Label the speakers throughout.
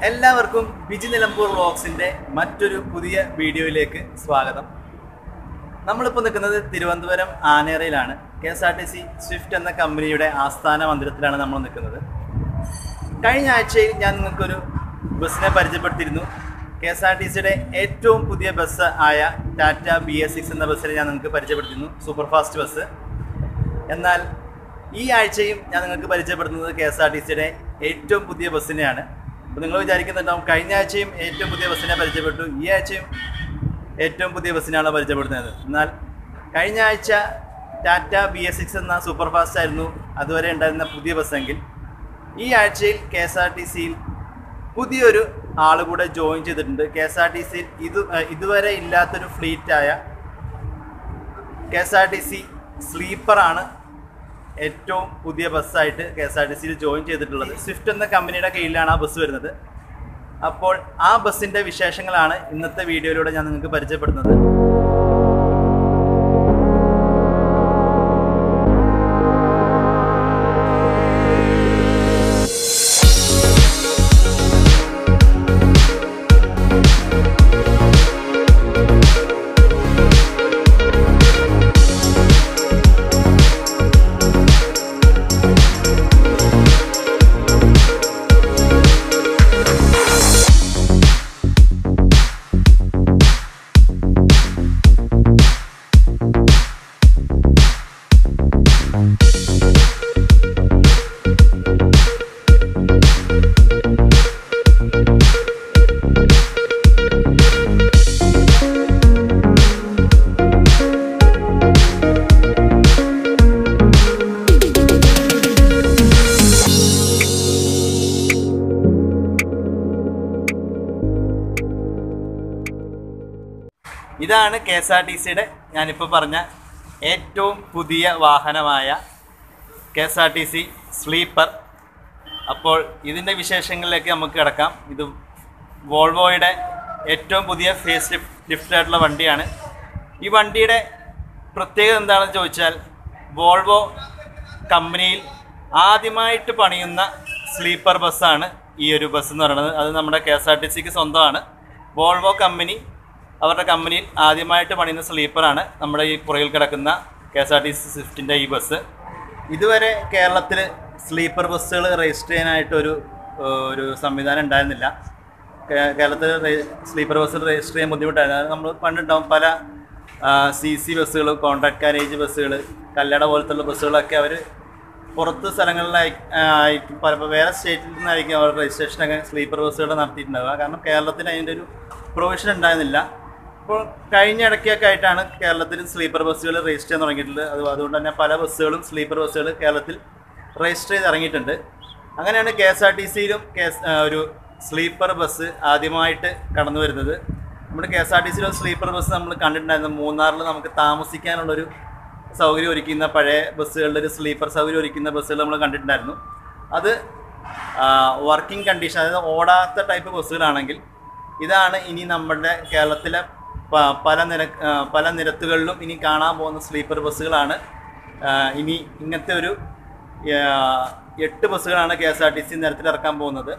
Speaker 1: എല്ലാവർക്കും ബിജി നിലമ്പൂർ വ്ളോഗ്സിന്റെ മറ്റൊരു പുതിയ വീഡിയോയിലേക്ക് സ്വാഗതം നമ്മളിപ്പോൾ നിൽക്കുന്നത് തിരുവനന്തപുരം ആനേറയിലാണ് K S R T C Swift എന്ന കമ്പനിയുടെ ആസ്ഥാന മന്ദിരത്തിലാണ് നമ്മൾ നിൽക്കുന്നത് കഴിഞ്ഞ ആഴ്ചയിൽ ഞാൻ നിങ്ങൾക്കൊരു ബസ്സിനെ പരിചയപ്പെടുത്തിയിരുന്നു കെ എസ് ആർ ടി സിയുടെ ഏറ്റവും പുതിയ ബസ് ആയ ടാറ്റ ബി എസ് സിക്സ് എന്ന ബസ്സിനെ ഞാൻ നിങ്ങൾക്ക് പരിചയപ്പെടുത്തിയിരുന്നു സൂപ്പർ ഫാസ്റ്റ് ബസ് എന്നാൽ ഈ ആഴ്ചയും ഞാൻ നിങ്ങൾക്ക് പരിചയപ്പെടുത്തുന്നത് കെ എസ് ആർ ടി സിയുടെ ഏറ്റവും പുതിയ ബസ്സിനെയാണ് അപ്പോൾ നിങ്ങൾ വിചാരിക്കുന്നുണ്ടാവും കഴിഞ്ഞ ആഴ്ചയും ഏറ്റവും പുതിയ ബസ്സിനെ പരിചയപ്പെട്ടു ഈ ആഴ്ചയും ഏറ്റവും പുതിയ ബസ്സിനാണ് പരിചയപ്പെടുത്തുന്നത് എന്നാൽ കഴിഞ്ഞ ആഴ്ച ടാറ്റ ബി എസ് സിക്സ് എന്ന സൂപ്പർ ഫാസ്റ്റ് ആയിരുന്നു അതുവരെ ഉണ്ടായിരുന്ന പുതിയ ബസ്സെങ്കിൽ ഈ ആഴ്ചയിൽ കെ എസ് ആർ ടി സിയിൽ പുതിയൊരു ആൾ കൂടെ ജോയിൻ ചെയ്തിട്ടുണ്ട് കെ എസ് ആർ ടി സിയിൽ ഇത് ഇതുവരെ ഇല്ലാത്തൊരു ഫ്ലീറ്റായ K S R T C സ്ലീപ്പറാണ് ഏറ്റവും പുതിയ ബസ്സായിട്ട് കെ എസ് ആർ ടി സിയിൽ ജോയിൻ ചെയ്തിട്ടുള്ളത് സ്വിഫ്റ്റ് എന്ന കമ്പനിയുടെ കീഴിലാണ് ആ ബസ് വരുന്നത് അപ്പോൾ ആ ബസ്സിൻ്റെ വിശേഷങ്ങളാണ് ഇന്നത്തെ വീഡിയോയിലൂടെ ഞാൻ നിങ്ങൾക്ക് പരിചയപ്പെടുന്നത് ഇതാണ് കെ എസ് ആർ ടി സിയുടെ ഞാനിപ്പോൾ പറഞ്ഞ ഏറ്റവും പുതിയ വാഹനമായ K S R T C sleeper അപ്പോൾ ഇതിൻ്റെ വിശേഷങ്ങളിലേക്ക് നമുക്ക് കിടക്കാം ഇത് വോൾവോയുടെ ഏറ്റവും പുതിയ ഫേസ് ലിഫ്റ്റ് ലിഫ്റ്റ് ആയിട്ടുള്ള വണ്ടിയാണ് ഈ വണ്ടിയുടെ പ്രത്യേകത എന്താണെന്ന് ചോദിച്ചാൽ വോൾവോ കമ്പനിയിൽ ആദ്യമായിട്ട് പണിയുന്ന സ്ലീപ്പർ ബസ്സാണ് ഈ ഒരു ബസ് എന്ന് പറയുന്നത് അത് നമ്മുടെ കെ എസ് ആർ ടി സിക്ക് സ്വന്തമാണ് വോൾവോ കമ്പനി അവരുടെ കമ്പനിയിൽ ആദ്യമായിട്ട് പണിയുന്ന സ്ലീപ്പറാണ് നമ്മുടെ ഈ പുറകിൽ കിടക്കുന്ന K S R T C സ്വിഫ്റ്റിൻ്റെ ഈ ബസ് ഇതുവരെ കേരളത്തിൽ സ്ലീപ്പർ ബസ്സുകൾ രജിസ്റ്റർ ചെയ്യാനായിട്ട് ഒരു ഏഹ്, ഒരു സംവിധാനം ഉണ്ടായിരുന്നില്ല കേ- കേരളത്തിൽ രെ- സ്ലീപ്പർ ബസ്സുകൾ രജിസ്റ്റർ ചെയ്യാൻ ബുദ്ധിമുട്ടായിരുന്നു അത് നമ്മൾ പണ്ടുണ്ടാവും പല സി സി ബസ്സുകൾ കോൺട്രാക്ട് കാരേജ് ബസ്സുകൾ കല്ലട പോലത്തുള്ള ബസ്സുകളൊക്കെ അവർ പുറത്ത് സ്ഥലങ്ങളിലായി ആയിരിക്കും പല വേറെ സ്റ്റേറ്റിൽ നിന്നായിരിക്കും അവർ രജിസ്ട്രേഷനൊക്കെ സ്ലീപ്പർ ബസ്സുകൾ നടത്തിയിട്ടുണ്ടാവുക കാരണം കേരളത്തിൽ അതിൻ്റെ ഒരു പ്രൊവിഷൻ ഉണ്ടായിരുന്നില്ല ഇപ്പോൾ കഴിഞ്ഞ ഇടയ്ക്കൊക്കെ ആയിട്ടാണ് കേരളത്തിൽ സ്ലീപ്പർ ബസ്സുകൾ രജിസ്റ്റർ ചെയ്യാൻ തുടങ്ങിയിട്ടുള്ളത് അത് അതുകൊണ്ട് തന്നെ പല ബസ്സുകളും സ്ലീപ്പർ ബസ്സുകൾ കേരളത്തിൽ രജിസ്റ്റർ ചെയ്ത് ഇറങ്ങിയിട്ടുണ്ട് അങ്ങനെയാണ് കെ എസ് ആർ ടി സിയിലും കെ എസ് ഒരു സ്ലീപ്പർ ബസ് ആദ്യമായിട്ട് കടന്നു വരുന്നത് നമ്മുടെ കെ എസ് ആർ ടി സിയിലെ സ്ലീപ്പർ ബസ് നമ്മൾ കണ്ടിട്ടുണ്ടായിരുന്നു മൂന്നാറിൽ നമുക്ക് താമസിക്കാനുള്ളൊരു സൗകര്യം ഒരുക്കുന്ന പഴയ ബസ്സുകളുടെ ഒരു സ്ലീപ്പർ സൗകര്യം ഒരുക്കുന്ന ബസ്സുകൾ നമ്മൾ കണ്ടിട്ടുണ്ടായിരുന്നു അത് വർക്കിംഗ് കണ്ടീഷൻ അതായത് ഓടാത്ത ടൈപ്പ് ബസ്സുകളാണെങ്കിൽ ഇതാണ് ഇനി നമ്മുടെ കേരളത്തിലെ പ- പല നിര ആ, പല നിരത്തുകളിലും ഇനി കാണാൻ പോകുന്ന സ്ലീപ്പർ ബസ്സുകളാണ് ആ, ഇനി ഇങ്ങനത്തെ ഒരു ആ, എട്ട് ബസ്സുകളാണ് K S R T C നിരത്തിൽ ഇറക്കാൻ പോകുന്നത്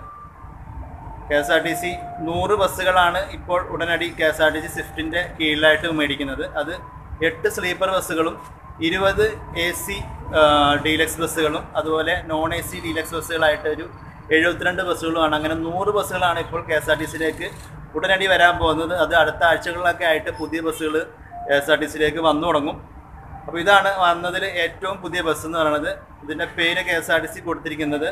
Speaker 1: K S R T C നൂറ് ബസ്സുകളാണ് ഇപ്പോൾ ഉടനടി K S R T C സ്വിഫ്റ്റിൻ്റെ കീഴിലായിട്ട് മേടിക്കുന്നത് അത് എട്ട് സ്ലീപ്പർ ബസ്സുകളും ഇരുപത് എ സി ഡീലക്സ് ബസ്സുകളും അതുപോലെ നോൺ എ സി ഡീലക്സ് ബസ്സുകളായിട്ട് ഒരു എഴുപത്തിരണ്ട് ബസ്സുകളുമാണ് അങ്ങനെ നൂറ് ബസ്സുകളാണ് ഇപ്പോൾ കെ എസ് ആർ ടി സിയിലേക്ക് ഉടനടി വരാൻ പോകുന്നത് അത് അടുത്ത ആഴ്ചകളിലൊക്കെ ആയിട്ട് പുതിയ ബസ്സുകൾ കെ എസ് ആർ ടി സിയിലേക്ക് വന്നു തുടങ്ങും അപ്പോൾ ഇതാണ് വന്നതിൽ ഏറ്റവും പുതിയ ബസ് എന്ന് പറയുന്നത് ഇതിൻ്റെ പേര് K S R T C കൊടുത്തിരിക്കുന്നത്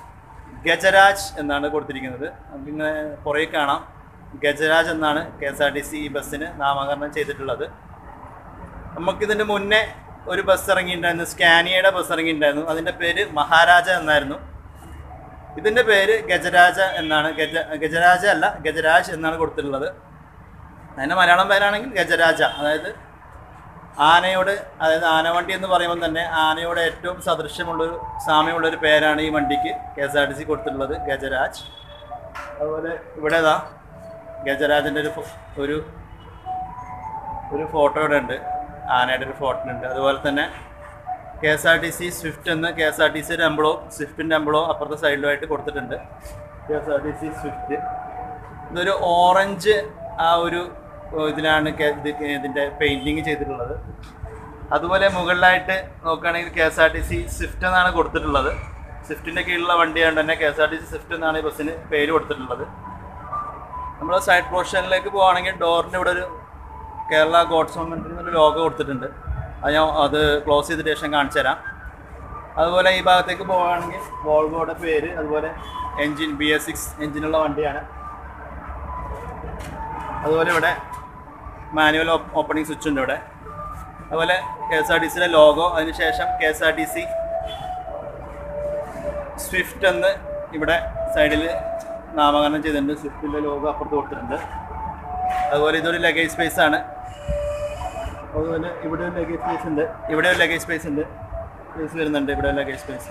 Speaker 1: ഗജരാജ് എന്നാണ് കൊടുത്തിരിക്കുന്നത് നമുക്കിങ്ങനെ പുറകെ കാണാം ഗജരാജ് എന്നാണ് K S R T C ഈ ബസ്സിന് നാമകരണം ചെയ്തിട്ടുള്ളത് നമുക്കിതിൻ്റെ മുന്നേ ഒരു ബസ് ഇറങ്ങിയിട്ടുണ്ടായിരുന്നു സ്കാനിയയുടെ ബസ് ഇറങ്ങിയിട്ടുണ്ടായിരുന്നു അതിൻ്റെ പേര് മഹാരാജ എന്നായിരുന്നു ഇതിൻ്റെ പേര് ഗജരാജ എന്നാണ് ഗജ ഗജരാജ അല്ല ഗജരാജ് എന്നാണ് കൊടുത്തിട്ടുള്ളത് അതിൻ്റെ മലയാളം പേരാണെങ്കിൽ ഗജരാജ അതായത് ആനയോട് അതായത് ആനവണ്ടി എന്ന് പറയുമ്പോൾ തന്നെ ആനയോട് ഏറ്റവും സദൃശ്യമുള്ളൊരു സാമ്യമുള്ളൊരു പേരാണ് ഈ വണ്ടിക്ക് K S R T C കൊടുത്തിട്ടുള്ളത് ഗജരാജ് അതുപോലെ ഇവിടെ ഇതാ ഗജരാജൻ്റെ ഒരു ഫോ- ഒരു ഒരു ഫോട്ടോ ഇവിടെ ഉണ്ട് ആനയുടെ ഒരു ഫോട്ടോ ഉണ്ട് അതുപോലെ തന്നെ K S R T C Swift എന്ന് കെ എസ് ആർ ടി സിയുടെ എംബ്ലോ സ്വിഫ്റ്റിൻ്റെ എംബ്ലോ അപ്പുറത്തെ സൈഡിലുമായിട്ട് കൊടുത്തിട്ടുണ്ട് K S R T C Swift ഇതൊരു ഓറഞ്ച് ആ ഒരു ഏഹ്, ഇതിലാണ് കെ- ഇത് ഇതിൻ്റെ പെയിൻറ്റിങ് ചെയ്തിട്ടുള്ളത് അതുപോലെ മുകളിലായിട്ട് നോക്കുകയാണെങ്കിൽ K S R T C Swift എന്നാണ് കൊടുത്തിട്ടുള്ളത് സ്വിഫ്റ്റിൻ്റെ കീഴിലുള്ള വണ്ടിയായതുകൊണ്ട് തന്നെ K S R T C Swift എന്നാണ് ഈ ബസ്സിന് പേര് കൊടുത്തിട്ടുള്ളത് നമ്മൾ സൈഡ് പോർഷനിലേക്ക് പോവുകയാണെങ്കിൽ ഡോറിൻ്റെ ഇവിടെ ഒരു കേരള ഗോഡ്സ് ഹോം കൺട്രി എന്നൊരു ലോഗോ കൊടുത്തിട്ടുണ്ട് അത് ഞാൻ അത് ക്ലോസ് ചെയ്തിട്ട് ശേഷം കാണിച്ചു തരാം അതുപോലെ ഈ ഭാഗത്തേക്ക് പോവുകയാണെങ്കിൽ വോൾവോയുടെ പേര് അതുപോലെ എൻജിൻ ബി എസ് സിക്സ് എൻജിനുള്ള വണ്ടിയാണ് അതുപോലെ ഇവിടെ മാനുവൽ ഓപ്പണിംഗ് സ്വിച്ച് ഉണ്ട് ഇവിടെ അതുപോലെ കെ എസ് ആർ ടി സിയുടെ ലോഗോ അതിനുശേഷം K S R T C Swift എന്ന് ഇവിടെ സൈഡിൽ നാമകരണം ചെയ്തിട്ടുണ്ട് സ്വിഫ്റ്റിൻ്റെ ലോഗോ അപ്പുറത്ത് കൊടുത്തിട്ടുണ്ട് അതുപോലെ ഇതൊരു ലഗേജ് സ്പേസ് ആണ് അതുപോലെ ഇവിടെ ഒരു ലഗേജ് സ്പേസ് ഉണ്ട് ഇവിടെ ഒരു ലഗേജ് സ്പേസ് ഉണ്ട് സ്പേസ് വരുന്നുണ്ട് ഇവിടെ ഒരു ലഗേജ് സ്പേസ്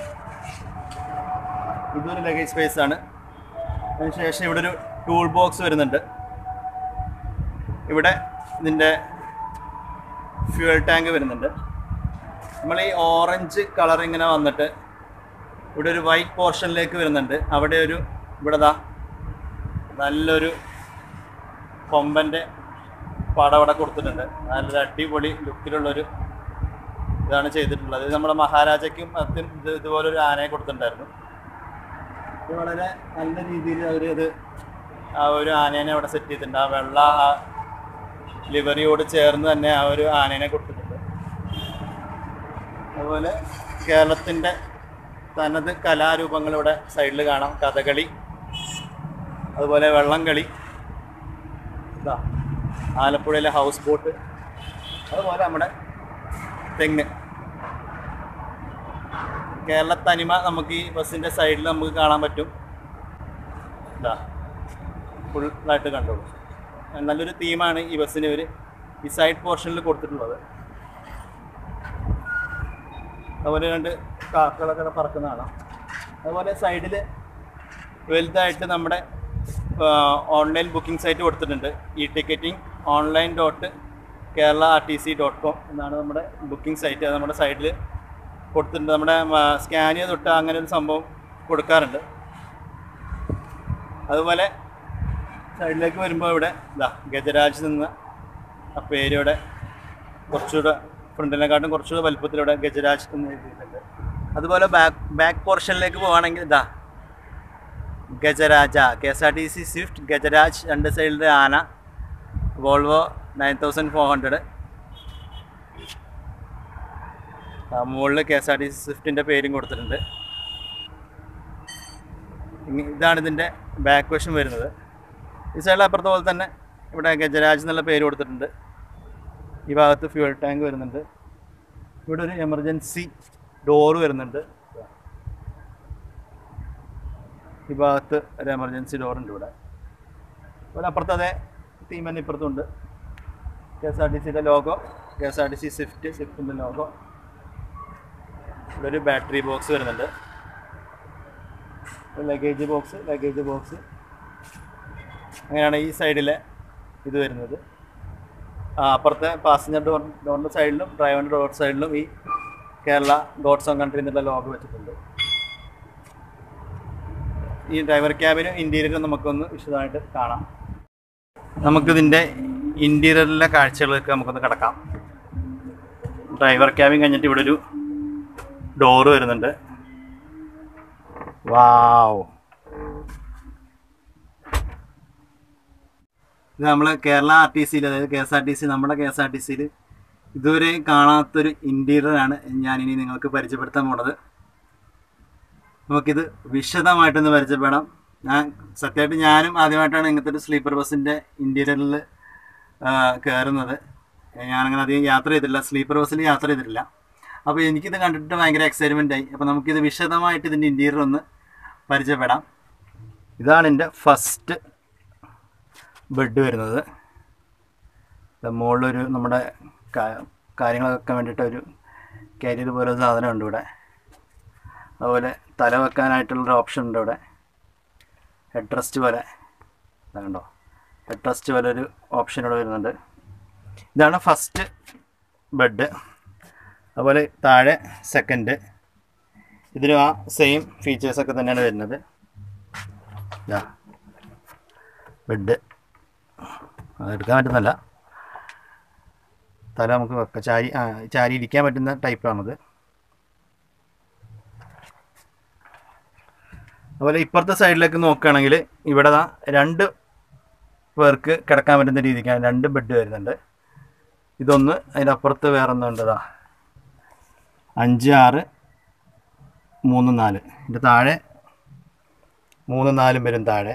Speaker 1: ഇതൊരു ലഗേജ് സ്പേസ് ആണ് അതിനുശേഷം ഇവിടെ ഒരു ടൂൾ ബോക്സ് വരുന്നുണ്ട് ഇവിടെ ഇതിൻ്റെ ഫ്യൂൽ ടാങ്ക് വരുന്നുണ്ട് നമ്മൾ ഈ ഓറഞ്ച് കളർ ഇങ്ങനെ വന്നിട്ട് ഇവിടെ ഒരു വൈറ്റ് പോർഷനിലേക്ക് വരുന്നുണ്ട് അവിടെ ഒരു ഇവിടെ ദാ നല്ലൊരു കൊമ്പൻ്റെ പടം അവിടെ കൊടുത്തിട്ടുണ്ട് നല്ലൊരു അടിപൊളി ലുക്കിലുള്ളൊരു ഇതാണ് ചെയ്തിട്ടുള്ളത് ഇത് നമ്മുടെ മഹാരാജയ്ക്കും അത്യം ഇത് ഇതുപോലൊരു ആനയെ കൊടുത്തിട്ടുണ്ടായിരുന്നു ഇത് വളരെ നല്ല രീതിയിൽ അവർ ഇത് ആ ഒരു ആനേനെ അവിടെ സെറ്റ് ചെയ്തിട്ടുണ്ട് ആ വെള്ള ആ ലിവറിയോട് ചേർന്ന് തന്നെ ആ ഒരു ആനേനെ കൊടുത്തിട്ടുണ്ട് അതുപോലെ കേരളത്തിൻ്റെ തനത് കലാരൂപങ്ങൾ ഇവിടെ സൈഡിൽ കാണാം കഥകളി അതുപോലെ വള്ളംകളി ഇതാ ആലപ്പുഴയിലെ ഹൗസ് ബോട്ട് അതുപോലെ നമ്മുടെ തെങ്ങ് കേരള തനിമ നമുക്ക് ഈ ബസ്സിൻ്റെ സൈഡിൽ നമുക്ക് കാണാൻ പറ്റും ഇതാ ഫുള്ളായിട്ട് കണ്ടോളൂ നല്ലൊരു തീമാണ് ഈ ബസ്സിന് ഇവർ ഈ സൈഡ് പോർഷനിൽ കൊടുത്തിട്ടുള്ളത് അതുപോലെ രണ്ട് കാക്കകളൊക്കെ ഇവിടെ പറക്കുന്ന കാണാം അതുപോലെ സൈഡിൽ വലുതായിട്ട് നമ്മുടെ ഓൺലൈൻ ബുക്കിംഗ് സൈറ്റ് കൊടുത്തിട്ടുണ്ട് ഈ ടിക്കറ്റിംഗ് online dot Kerala R T C dot com എന്നാണ് നമ്മുടെ ബുക്കിംഗ് സൈറ്റ് അത് നമ്മുടെ സൈഡിൽ കൊടുത്തിട്ടുണ്ട് നമ്മുടെ സ്കാൻ ചെയ്ത് തൊട്ട് അങ്ങനെ ഒരു സംഭവം കൊടുക്കാറുണ്ട് അതുപോലെ സൈഡിലേക്ക് വരുമ്പോൾ ഇവിടെ ഇതാ ഗജരാജ് നിന്ന് ആ പേര് ഇവിടെ കുറച്ചുകൂടെ ഫ്രണ്ടിനെക്കാട്ടും കുറച്ചുകൂടെ വലുപ്പത്തിലൂടെ ഗജരാജ് എന്ന് എഴുതിയിട്ടുണ്ട് അതുപോലെ ബാക്ക് ബാക്ക് പോർഷനിലേക്ക് പോവുകയാണെങ്കിൽ ഇതാ Gajaraja K S R T C Swift Gajraj രണ്ട് സൈഡിലെ ആന Volvo nine thousand four hundred മുകളിൽ K S R T C സ്വിഫ്റ്റിൻ്റെ പേരും കൊടുത്തിട്ടുണ്ട് ഇങ്ങ- ഇതാണ് ഇതിൻ്റെ ബാക്ക് വശം വരുന്നത് ഈ സൈഡിൽ അപ്പുറത്തെ പോലെ തന്നെ ഇവിടെ ഗജരാജ് എന്നുള്ള പേര് കൊടുത്തിട്ടുണ്ട് ഈ ഭാഗത്ത് ഫ്യൂൽ ടാങ്ക് വരുന്നുണ്ട് ഇവിടെ ഒരു എമർജൻസി ഡോറ് വരുന്നുണ്ട് ഈ ഭാഗത്ത് ഒരു എമർജൻസി ഡോറുണ്ട് ഇവിടെ അതുപോലെ അപ്പുറത്ത് അതേ തീം തന്നെ ഇപ്പുറത്തുണ്ട് കെ എസ് ആർ ടി സിയുടെ logo K S R T C Swift സ്വിഫ്റ്റിൻ്റെ ലോഗോ ഇവിടെ ഒരു ബാറ്ററി ബോക്സ് വരുന്നുണ്ട് ലഗേജ് ബോക്സ് ലഗേജ് ബോക്സ് അങ്ങനെയാണ് ഈ സൈഡിലെ ഇത് വരുന്നത് ആ, അപ്പുറത്തെ പാസഞ്ചർ ഡോർ ഡോറിൻ്റെ സൈഡിലും ഡ്രൈവറിൻ്റെ ഡോർ സൈഡിലും ഈ കേരള ഗോഡ്സ് ഓൺ കൺട്രി എന്നുള്ള ലോഗോ വെച്ചിട്ടുണ്ട് ഈ ഡ്രൈവർ ക്യാബിനും ഇൻറ്റീരിയറും നമുക്കൊന്ന് വിശദമായിട്ട് കാണാം നമുക്കിതിൻ്റെ ഇൻറ്റീരിയറിലെ കാഴ്ചകളിലേക്ക് നമുക്കൊന്ന് കിടക്കാം ഡ്രൈവർ ക്യാബിൻ കഴിഞ്ഞിട്ട് ഇവിടെ ഒരു ഡോറ് വരുന്നുണ്ട് വാവ് ഇത് നമ്മൾ കേരള ആർ ടി സിയിൽ അതായത് K S R T C നമ്മുടെ കെ എസ് ആർ ടി സിയിൽ ഇതുവരെ കാണാത്തൊരു ഇൻറ്റീരിയറാണ് ഞാനിനി നിങ്ങൾക്ക് പരിചയപ്പെടുത്താൻ പോണത് നമുക്കിത് വിശദമായിട്ടൊന്ന് പരിചയപ്പെടാം ഞാൻ സത്യമായിട്ട് ഞാനും ആദ്യമായിട്ടാണ് ഇങ്ങനത്തെ ഒരു സ്ലീപ്പർ ബസ്സിൻ്റെ ഇൻറ്റീരിയറിൽ കയറുന്നത് ഞാനങ്ങനെ അധികം യാത്ര ചെയ്തിട്ടില്ല സ്ലീപ്പർ ബസ്സിൽ യാത്ര ചെയ്തിട്ടില്ല അപ്പോൾ എനിക്കിത് കണ്ടിട്ട് ഭയങ്കര എക്സൈറ്റ്മെൻ്റ് ആയി അപ്പോൾ നമുക്കിത് വിശദമായിട്ട് ഇതിൻ്റെ ഇൻറ്റീരിയർ ഒന്ന് പരിചയപ്പെടാം ഇതാണ് എൻ്റെ ഫസ്റ്റ് ബെഡ് വരുന്നത് ഇത് മുകളിലൊരു നമ്മുടെ കാ- കാര്യങ്ങളൊക്കെ വെക്കാൻ വേണ്ടിയിട്ട് ഒരു കാരിയർ പോലെ ഒരു സാധനമുണ്ട് ഇവിടെ അതുപോലെ തല വെക്കാനായിട്ടുള്ളൊരു ഓപ്ഷൻ ഉണ്ട് ഇവിടെ ഹെഡ് റെസ്റ്റ് പോലെ ഇതാണ്ടോ ഹെഡ് റെസ്റ്റ് പോലെ ഒരു ഓപ്ഷൻ ഇവിടെ വരുന്നുണ്ട് ഇതാണ് ഫസ്റ്റ് ബെഡ് അതുപോലെ താഴെ സെക്കൻഡ് ഇതിനും ആ സെയിം ഫീച്ചേഴ്സൊക്കെ തന്നെയാണ് വരുന്നത്
Speaker 2: ഇതാ ബെഡ് അതെടുക്കാൻ പറ്റുന്നല്ല തല നമുക്ക് വെക്കാം ചാരി ആ ചാരി ഇരിക്കാൻ പറ്റുന്ന ടൈപ്പാണത് അതുപോലെ ഇപ്പുറത്തെ സൈഡിലേക്ക് നോക്കുകയാണെങ്കിൽ ഇവിടെ ദാ രണ്ട് പേർക്ക് കിടക്കാൻ പറ്റുന്ന രീതിക്കാണ് രണ്ട് ബെഡ് വരുന്നുണ്ട് ഇതൊന്ന് അതിൻ്റെ അപ്പുറത്ത് വേറെ ഒന്നുണ്ടതാ അഞ്ച് ആറ് മൂന്ന് നാല് ഇതിൻ്റെ താഴെ മൂന്ന് നാലും വരും താഴെ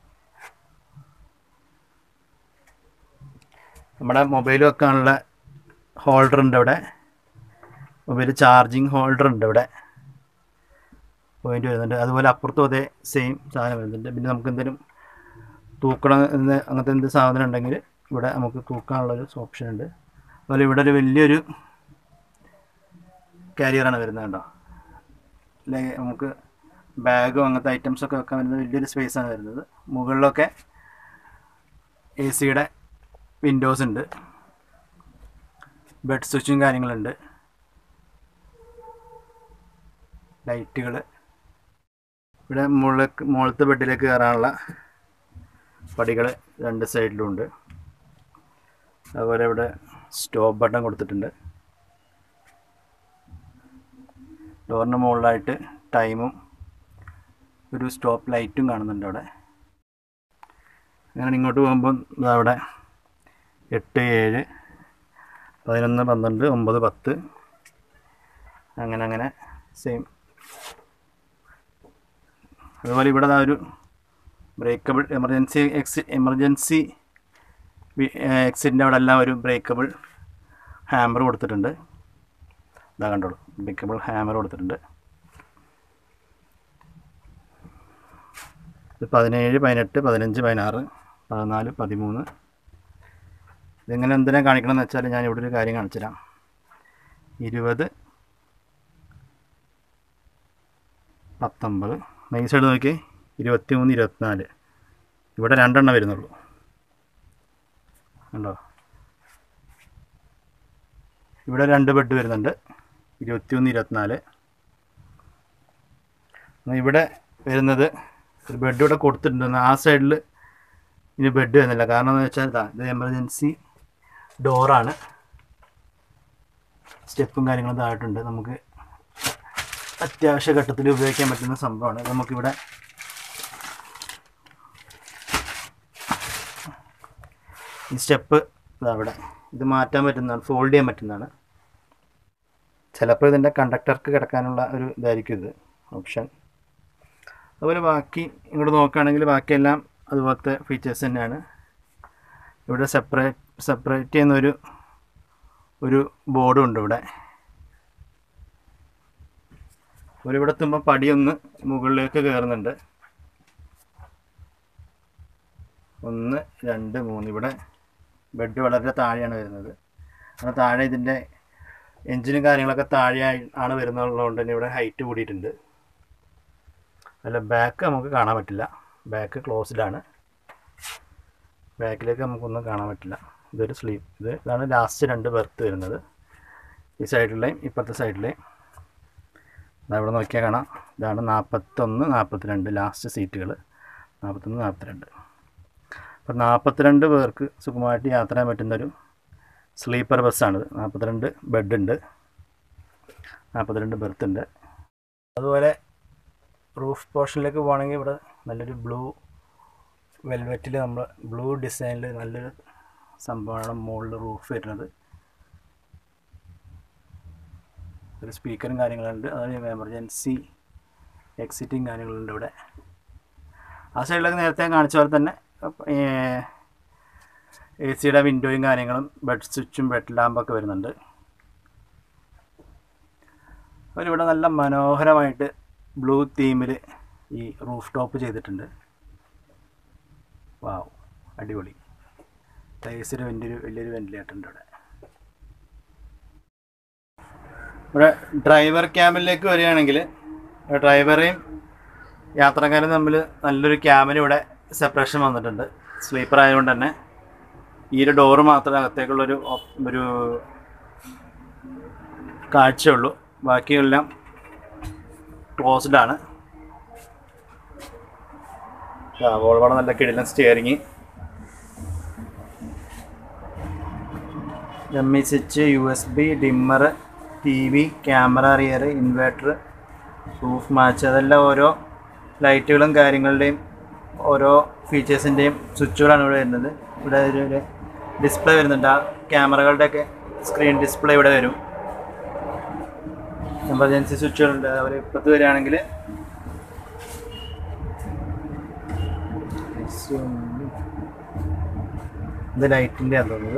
Speaker 2: നമ്മുടെ മൊബൈൽ വെക്കാനുള്ള ഹോൾഡർ ഉണ്ട് ഇവിടെ മൊബൈൽ ചാർജിങ് ഹോൾഡർ ഉണ്ട് ഇവിടെ പോയിന്റ് വരുന്നുണ്ട് അതുപോലെ അപ്പുറത്തും അതേ സെയിം സാധനം വരുന്നുണ്ട് പിന്നെ നമുക്ക് എന്തെങ്കിലും തൂക്കണം എന്ന് അങ്ങനത്തെ എന്ത് സാധനം ഉണ്ടെങ്കിൽ ഇവിടെ നമുക്ക് തൂക്കാനുള്ളൊരു ഓപ്ഷൻ ഉണ്ട് അതുപോലെ ഇവിടെ ഒരു വലിയൊരു കാരിയറാണ് വരുന്നത് കേട്ടോ അല്ലെങ്കിൽ നമുക്ക് ബാഗും അങ്ങനത്തെ ഐറ്റംസ് ഒക്കെ വെക്കാൻ വരുന്ന വലിയൊരു സ്പേസ് ആണ് വരുന്നത് മുകളിലൊക്കെ എ സിയുടെ വിൻഡോസ് ഉണ്ട് ബെഡ് സ്വിച്ചും കാര്യങ്ങളുണ്ട് ലൈറ്റുകൾ ഇവിടെ മുകളിലേക്ക് മുകളിലത്തെ ബെഡിലേക്ക് കയറാനുള്ള പടികൾ രണ്ട് സൈഡിലും ഉണ്ട് അതുപോലെ ഇവിടെ സ്റ്റോപ്പ് ബട്ടൺ കൊടുത്തിട്ടുണ്ട് ഡോറിന് മുകളിലായിട്ട് ടൈമും ഒരു സ്റ്റോപ്പ് ലൈറ്റും കാണുന്നുണ്ട് അവിടെ അങ്ങനെ ഇങ്ങോട്ട് പോകുമ്പോൾ ഇതാ അവിടെ എട്ട് ഏഴ് പതിനൊന്ന് പന്ത്രണ്ട് ഒമ്പത് പത്ത് അങ്ങനെ അങ്ങനെ സെയിം അതുപോലെ ഇവിടെ ദാ ഒരു ബ്രേക്കബിൾ എമർജൻസി എക്സി എമർജൻസി എക്സിറ്റിൻ്റെ അവിടെ എല്ലാം ഒരു ബ്രേക്കബിൾ ഹാമർ കൊടുത്തിട്ടുണ്ട് ഇതാ കണ്ടോളൂ ബ്രേക്കബിൾ ഹാമർ കൊടുത്തിട്ടുണ്ട് ഇത് പതിനേഴ് പതിനെട്ട് പതിനഞ്ച് പതിനാറ് പതിനാല് പതിമൂന്ന് ഇതെങ്ങനെ എന്തിനാ കാണിക്കണം എന്ന് വെച്ചാൽ ഞാൻ ഇവിടെ ഒരു കാര്യം കാണിച്ചു തരാം ഇരുപത് പത്തൊമ്പത് ഈ സൈഡ് നോക്കി ഇരുപത്തി മൂന്ന് ഇരുപത്തിനാല് ഇവിടെ രണ്ടെണ്ണം വരുന്നുള്ളൂ ഉണ്ടോ ഇവിടെ രണ്ട് ബെഡ് വരുന്നുണ്ട് ഇരുപത്തിയൊന്ന് ഇരുപത്തിനാല് എന്നാ ഇവിടെ വരുന്നത് ഒരു ബെഡ് ഇവിടെ കൊടുത്തിട്ടുണ്ട് ആ സൈഡിൽ ഇനി ബെഡ് വരുന്നില്ല കാരണം എന്ന് വെച്ചാൽ ഇതാ ഇത് എമർജൻസി ഡോറാണ് സ്റ്റെപ്പും കാര്യങ്ങളും താഴെട്ടുണ്ട് നമുക്ക് അത്യാവശ്യ ഘട്ടത്തിൽ ഉപയോഗിക്കാൻ പറ്റുന്ന സംഭവമാണ് നമുക്കിവിടെ ഈ സ്റ്റെപ്പ് അവിടെ ഇത് മാറ്റാൻ പറ്റുന്നതാണ് ഫോൾഡ് ചെയ്യാൻ പറ്റുന്നതാണ് ചിലപ്പോൾ ഇതിൻ്റെ കണ്ടക്ടർക്ക് കിടക്കാനുള്ള ഒരു ഇതായിരിക്കും ഇത് ഓപ്ഷൻ അതുപോലെ ബാക്കി ഇങ്ങോട്ട് നോക്കുകയാണെങ്കിൽ ബാക്കിയെല്ലാം അതുപോലത്തെ ഫീച്ചേഴ്സ് തന്നെയാണ് ഇവിടെ സെപ്പറേറ്റ് സെപ്പറേറ്റ് ചെയ്യുന്ന ഒരു ഒരു ബോർഡും ഉണ്ട് ഇവിടെ ഒരു ഇവിടെ എത്തുമ്പോൾ പടിയൊന്ന് മുകളിലേക്ക് കയറുന്നുണ്ട് ഒന്ന് രണ്ട് മൂന്ന് ഇവിടെ ബെഡ് വളരെ താഴെയാണ് വരുന്നത് അങ്ങനെ താഴെ ഇതിൻ്റെ എൻജിനും കാര്യങ്ങളൊക്കെ താഴെ ആണ് വരുന്നതുകൊണ്ട് തന്നെ ഇവിടെ ഹൈറ്റ് കൂടിയിട്ടുണ്ട് അല്ല ബാക്ക് നമുക്ക് കാണാൻ പറ്റില്ല ബാക്ക് ക്ലോസ്ഡാണ് ബാക്കിലേക്ക് നമുക്കൊന്നും കാണാൻ പറ്റില്ല ഇതൊരു സ്ലീപ്പ് ഇത് ഇതാണ് ലാസ്റ്റ് രണ്ട് ബെർത്ത് വരുന്നത് ഈ സൈഡിലെയും ഇപ്പുറത്തെ സൈഡിലെയും ദാ ഇവിടെ നോക്കിയാൽ കാണാം ഇതാണ് നാൽപ്പത്തൊന്ന് നാൽപ്പത്തിരണ്ട് ലാസ്റ്റ് സീറ്റുകൾ നാൽപ്പത്തൊന്ന് നാൽപ്പത്തിരണ്ട് അപ്പം നാൽപ്പത്തിരണ്ട് പേർക്ക് സുഖമായിട്ട് യാത്ര ചെയ്യാൻ പറ്റുന്നൊരു സ്ലീപ്പർ ബസ്സാണിത് നാൽപ്പത്തിരണ്ട് ബെഡുണ്ട് നാൽപ്പത്തിരണ്ട് ബെർത്ത് ഉണ്ട് അതുപോലെ റൂഫ് പോർഷനിലേക്ക് പോകണമെങ്കിൽ ഇവിടെ നല്ലൊരു ബ്ലൂ വെൽവെറ്റിൽ നമ്മൾ ബ്ലൂ ഡിസൈനിൽ നല്ലൊരു സംഭവമാണ് മുകളിൽ റൂഫ് വരുന്നത് ഒരു സ്പീക്കറും കാര്യങ്ങളുണ്ട് അതുപോലെ എമർജൻസി എക്സിറ്റും കാര്യങ്ങളുണ്ട് ഇവിടെ ആ സൈഡിലൊക്കെ നേരത്തെ കാണിച്ച പോലെ തന്നെ എ സിയുടെ വിൻഡോയും കാര്യങ്ങളും ബെഡ് സ്വിച്ചും ബെഡ് ലാമ്പൊക്കെ വരുന്നുണ്ട് അവരിവിടെ നല്ല മനോഹരമായിട്ട് ബ്ലൂ തീമിൽ ഈ റൂഫ് ടോപ്പ് ചെയ്തിട്ടുണ്ട് വാവ് അടിപൊളി എ സിയുടെ വലിയൊരു വലിയൊരു വെന്റിലേറ്റർ ഉണ്ട് ഇവിടെ ഇവിടെ ഡ്രൈവർ ക്യാബിനിലേക്ക് വരികയാണെങ്കിൽ ഡ്രൈവറെയും യാത്രക്കാരും തമ്മിൽ നല്ലൊരു ക്യാബിന് ഇവിടെ സെപ്പറേഷൻ വന്നിട്ടുണ്ട് സ്ലീപ്പർ ആയതുകൊണ്ട് തന്നെ ഈ ഒരു ഡോറ് മാത്രമേ അകത്തേക്കുള്ളൊരു ഓപ്- ഒരു കാഴ്ചയുള്ളൂ ബാക്കിയെല്ലാം ക്ലോസ്ഡ് ആണ് വോൾവോടെ നല്ല കിടിലൻ steering M E switch U S B dimmer T V camera rear inverter proof match അതെല്ലാം ഓരോ ലൈറ്റുകളും കാര്യങ്ങളുടെയും ഓരോ ഫീച്ചേഴ്സിൻ്റെയും സ്വിച്ചുകളാണ് ഇവിടെ വരുന്നത് ഇവിടെ ഒരു ഡിസ്പ്ലേ വരുന്നുണ്ട് ആ ക്യാമറകളുടെയൊക്കെ സ്ക്രീൻ ഡിസ്പ്ലേ ഇവിടെ വരും എമർജൻസി സ്വിച്ചുകളുണ്ട് അവർ ഇപ്പുറത്ത് വരികയാണെങ്കിൽ ഇത് ലൈറ്റിൻ്റെ ആണ് തോന്നുന്നത്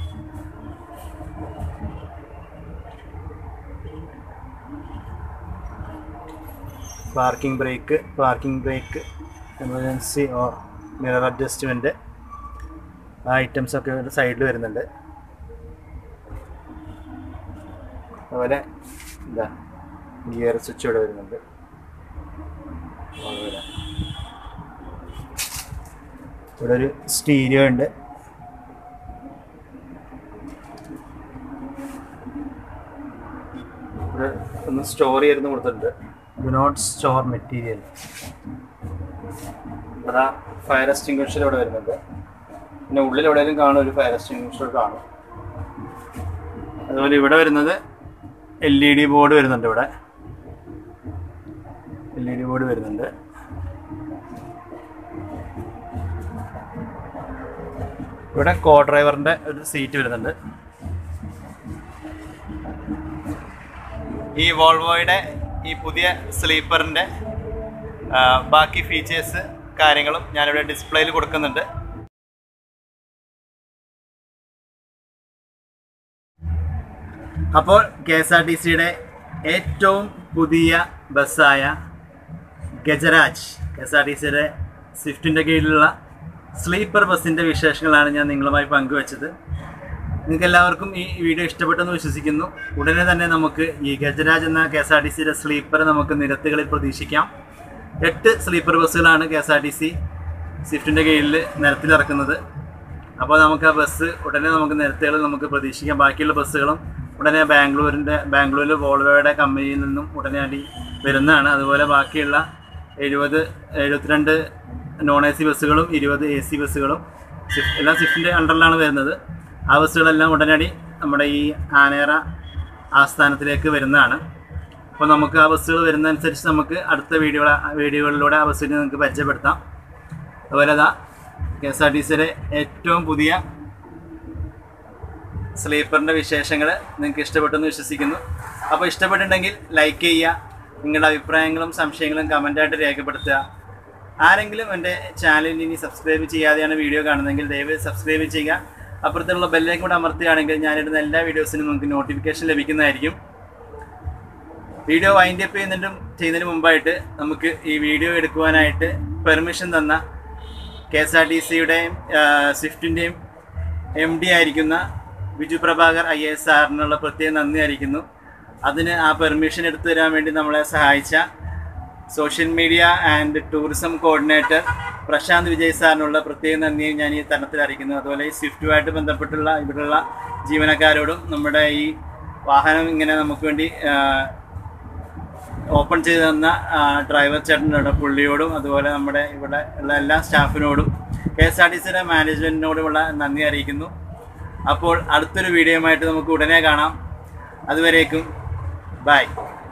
Speaker 2: parking brake parking brake emergency or mirror adjustment ആ ഐറ്റംസ് ഒക്കെ ഒരു സൈഡിൽ വരുന്നുണ്ട് അതുപോലെ എന്താ ഗിയർ സ്വിച്ച് ഇവിടെ വരുന്നുണ്ട് അതുപോലെ ഇവിടെ ഒരു സ്റ്റീരിയോ ഉണ്ട് ഇവിടെ ഒന്ന് സ്റ്റോർ ചെയ്തിരുന്ന് കൊടുത്തിട്ടുണ്ട് ഡു നോട്ട് സ്റ്റോർ മെറ്റീരിയൽ ഇവിടെ ഫയർ എക്സ്റ്റിംഗ്വിഷർ ഇവിടെ വരുന്നുണ്ട് പിന്നെ ഉള്ളിൽ എവിടെയെങ്കിലും കാണും ഒരു ഫയർ എക്സ്റ്റിംഗ്വിഷർ കാണും അതുപോലെ ഇവിടെ വരുന്നത് എൽ ഇ ഡി ബോർഡ് വരുന്നുണ്ട് ഇവിടെ എൽ ഇ ഡി ബോർഡ് വരുന്നുണ്ട് ഇവിടെ കോ ഡ്രൈവറിന്റെ ഒരു സീറ്റ് വരുന്നുണ്ട്
Speaker 1: ഈ വോൾവോയുടെ ഈ പുതിയ സ്ലീപ്പറിൻ്റെ ബാക്കി ഫീച്ചേഴ്സ് കാര്യങ്ങളും ഞാനിവിടെ ഡിസ്പ്ലേയിൽ കൊടുക്കുന്നുണ്ട്
Speaker 2: അപ്പോൾ കെ എസ് ആർ ടി സിയുടെ ഏറ്റവും പുതിയ ബസ്സായ Gajraj K S R T സിയുടെ സ്വിഫ്റ്റിൻ്റെ കീഴിലുള്ള സ്ലീപ്പർ ബസ്സിൻ്റെ വിശേഷങ്ങളാണ് ഞാൻ നിങ്ങളുമായി പങ്കുവച്ചത് നിങ്ങൾക്ക് എല്ലാവർക്കും ഈ വീഡിയോ ഇഷ്ടപ്പെട്ടെന്ന് വിശ്വസിക്കുന്നു ഉടനെ തന്നെ നമുക്ക് ഈ ഗജരാജ് എന്ന കെ എസ് ആർ ടി സിയുടെ സ്ലീപ്പർ നമുക്ക് നിരത്തുകളിൽ പ്രതീക്ഷിക്കാം എട്ട് സ്ലീപ്പർ ബസ്സുകളാണ് K S R T C സ്വിഫ്റ്റിൻ്റെ കീഴിൽ നിരത്തിലിറക്കുന്നത് അപ്പോൾ നമുക്ക് ആ ബസ് ഉടനെ നമുക്ക് നിരത്തുകൾ നമുക്ക് പ്രതീക്ഷിക്കാം ബാക്കിയുള്ള ബസ്സുകളും ഉടനെ ബാംഗ്ലൂരിൻ്റെ ബാംഗ്ലൂരിൽ വോൾവോയുടെ കമ്പനിയിൽ നിന്നും ഉടനെ അടി വരുന്നതാണ് അതുപോലെ ബാക്കിയുള്ള എഴുപത് എഴുപത്തിരണ്ട് നോൺ എ സി ബസ്സുകളും ഇരുപത് എ സി ബസ്സുകളും സ്വിഫ്റ്റ് എല്ലാം സ്വിഫ്റ്റിൻ്റെ അണ്ടറിലാണ് വരുന്നത് ആ ബസ്സുകളെല്ലാം ഉടനടി നമ്മുടെ ഈ ആനേറ ആസ്ഥാനത്തിലേക്ക് വരുന്നതാണ് അപ്പോൾ നമുക്ക് ആ ബസ്സുകൾ വരുന്നതനുസരിച്ച് നമുക്ക് അടുത്ത വീഡിയോ വീഡിയോകളിലൂടെ ആ ബസ്സിനെ നിങ്ങൾക്ക് പരിചയപ്പെടുത്താം അതുപോലെ അതാ കെ എസ് ആർ ടി സിയുടെ ഏറ്റവും പുതിയ സ്ലീപ്പറിൻ്റെ വിശേഷങ്ങൾ നിങ്ങൾക്ക് ഇഷ്ടപ്പെട്ടെന്ന് വിശ്വസിക്കുന്നു അപ്പോൾ ഇഷ്ടപ്പെട്ടിട്ടുണ്ടെങ്കിൽ ലൈക്ക് ചെയ്യുക നിങ്ങളുടെ അഭിപ്രായങ്ങളും സംശയങ്ങളും കമൻറ്റായിട്ട് രേഖപ്പെടുത്തുക ആരെങ്കിലും എൻ്റെ ചാനലിൽ ഇനി സബ്സ്ക്രൈബ് ചെയ്യാതെയാണ് വീഡിയോ കാണുന്നതെങ്കിൽ ദയവായി സബ്സ്ക്രൈബ് ചെയ്യുക അപ്പുറത്തുള്ള ബെല്ലേക്ക് കൂടെ അമർത്തുകയാണെങ്കിൽ ഞാനിടുന്ന എല്ലാ വീഡിയോസിനും നിങ്ങൾക്ക് നോട്ടിഫിക്കേഷൻ ലഭിക്കുന്നതായിരിക്കും വീഡിയോ വൈൻഡ് അപ്പ് ചെയ്യുന്നതിനും ചെയ്യുന്നതിന് മുമ്പായിട്ട് നമുക്ക് ഈ വീഡിയോ എടുക്കുവാനായിട്ട് പെർമിഷൻ തന്ന കെ എസ് ആർ ടി സിയുടെയും സ്വിഫ്റ്റിൻ്റെയും എം ഡി ആയിരിക്കുന്ന ബിജു പ്രഭാകർ ഐ എസ് സാറിനുള്ള പ്രത്യേക നന്ദി അറിയിക്കുന്നു അതിന് ആ പെർമിഷൻ എടുത്തു തരാൻ വേണ്ടി നമ്മളെ സഹായിച്ച social media and tourism coordinator Prashanth Vijay സാറിനുള്ള പ്രത്യേക നന്ദിയും ഞാൻ ഈ തരണത്തിൽ അറിയിക്കുന്നു അതുപോലെ ഈ സ്വിഫ്റ്റുമായിട്ട് ബന്ധപ്പെട്ടുള്ള ഇവിടെയുള്ള ജീവനക്കാരോടും നമ്മുടെ ഈ വാഹനം ഇങ്ങനെ നമുക്ക് വേണ്ടി ആ, ഓപ്പൺ ചെയ്ത് തന്ന ആ, ഡ്രൈവർ ചേട്ടനോടും പുള്ളിയോടും അതുപോലെ നമ്മുടെ ഇവിടെ ഉള്ള എല്ലാ സ്റ്റാഫിനോടും കെ എസ് ആർ ടി സിയുടെ മാനേജ്മെൻറ്റിനോടുമുള്ള നന്ദി അറിയിക്കുന്നു അപ്പോൾ അടുത്തൊരു വീഡിയോയുമായിട്ട് നമുക്ക് ഉടനെ കാണാം അതുവരേക്കും ബൈ